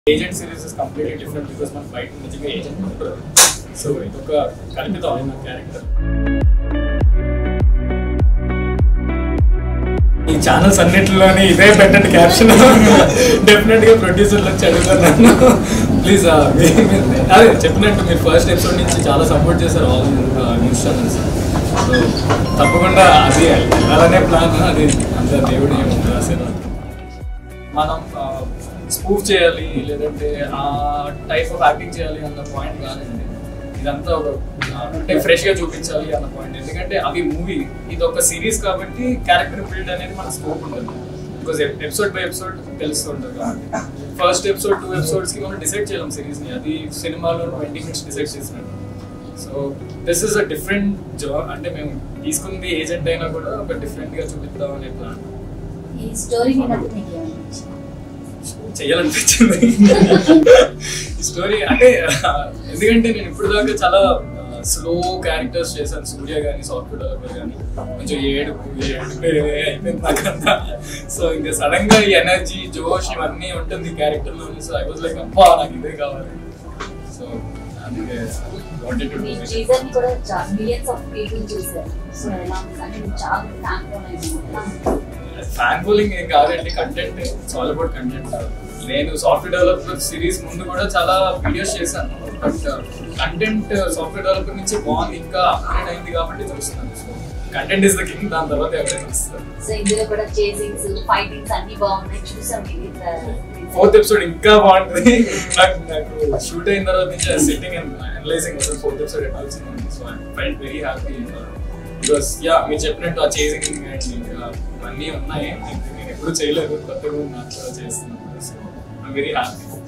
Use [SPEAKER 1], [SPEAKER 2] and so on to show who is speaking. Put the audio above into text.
[SPEAKER 1] agent series is completely different because మన బయట నిజంగా ఏజెంట్ ఉంటారు సో ఇదొక కల్పితం అయిన క్యారెక్టర్ ఈ ఛానల్స్ అన్నిటిలోని ఇదే పెట్టండి క్యాప్షన్ డెఫినెట్ గా ప్రొడ్యూసర్లు వచ్చి అడుగుతారు నన్ను ప్లీజ్ అదే చెప్పినట్టు మీరు ఫస్ట్ ఎపిసోడ్ నుంచి చాలా సపోర్ట్ చేశారు ఆల్ న్యూస్ ఛానల్స్ సో తప్పకుండా అది అలానే ప్లాన్ అది అంత దేవుడు ఏముంది రాసేది మనం స్పూఫ్ చేయాలి లేదంటే ఆ టైప్ ఆఫ్ యాక్టింగ్ చేయాలి అన్న పాయింట్ కాదండి ఇదంతా ఒక ఆ, అంటే ఫ్రెష్ గా చూపించాలి అన్న పాయింట్ ఎందుకంటే అవి మూవీ ఇది ఒక సిరీస్ కాబట్టి క్యారెక్టర్ బిల్డ్ అనేది మన స్కోప్ ఉండదు బికాస్ ఎపిసోడ్ బై ఎపిసోడ్ తెలుస్తుంటుంది కాబట్టి ఫస్ట్ ఎపిసోడ్ టూ ఎపిసోడ్స్ కి మనం డిసైడ్ చేయలేం సిరీస్ ని అది సినిమాలో ట్వంటీ మినిట్స్ డిసైడ్ చేసినట్టు so this is a different job అంటే మేము తీసుకుంది ఏజెంట్ అయినా కూడా ఒక డిఫరెంట్ గా చూపిద్దాం అనే ప్లాన్
[SPEAKER 2] ఈ స్టోరీ విన్నప్పుడు నీకు ఏమనిపించింది
[SPEAKER 1] చేయాలనిపించింది ఈ స్టోరీ అంటే ఎందుకంటే నేను ఇప్పుడు దాకా చాలా స్లో క్యారెక్టర్స్ చేశాను సూర్య కానీ సాఫ్ట్వేర్ డెవలపర్ కానీ కొంచెం ఏడుపు ఏడుపు అయిపోయింది నాకంతా సో ఇంకా సడన్ గా ఈ ఎనర్జీ జోష్ ఇవన్నీ ఉంటుంది క్యారెక్టర్ లో సో ఐ వాజ్ లైక్ అబ్బా నాకు ఇదే కావాలి సో అందుకే wanted to
[SPEAKER 2] me
[SPEAKER 1] do
[SPEAKER 2] teaser ని కూడా మిలియన్స్ ఆఫ్ పీపుల్ చూసారు సో ఎలా ఉంది అంటే నువ్వు చాలా ఫ్యాన్ ఫోన్ అయింది
[SPEAKER 1] ఫ్యాన్ ఫాలోయింగ్ ఏం కాదండి content it's all about content నేను సాఫ్ట్వేర్ డెవలపర్ సిరీస్ ముందు కూడా చాలా వీడియోస్ చేశాను బట్ కంటెంట్ సాఫ్ట్వేర్ డెవలపర్ నుంచి బాగుంది ఇంకా అప్గ్రేడ్ అయింది కాబట్టి చూస్తున్నాను so content is the king దాని తర్వాత ఎవరైనా వస్తారు
[SPEAKER 2] సో ఇందులో కూడా చేసింగ్స్ ఫైటింగ్స్ అన్ని బాగున్నాయి చూసాం ఇది
[SPEAKER 1] ఫోర్త్ ఎపిసోడ్ ఇంకా బాగుంటుంది నాకు నాకు షూట్ అయిన తర్వాత నుంచి సిట్టింగ్ అండ్ అనలైజింగ్ అసలు ఫోర్త్ ఎపిసోడ్ ఎట్లా వచ్చింది so I feel very happy because yeah మీరు చెప్పినట్టు ఆ చేసింగ్ అండ్ ఇంకా అన్నీ ఉన్నాయి నేను ఎప్పుడు చేయలేదు కొత్తగా నాకు చేస్తున్నాను సో ఐమ్ వెరీ హ్యాపీ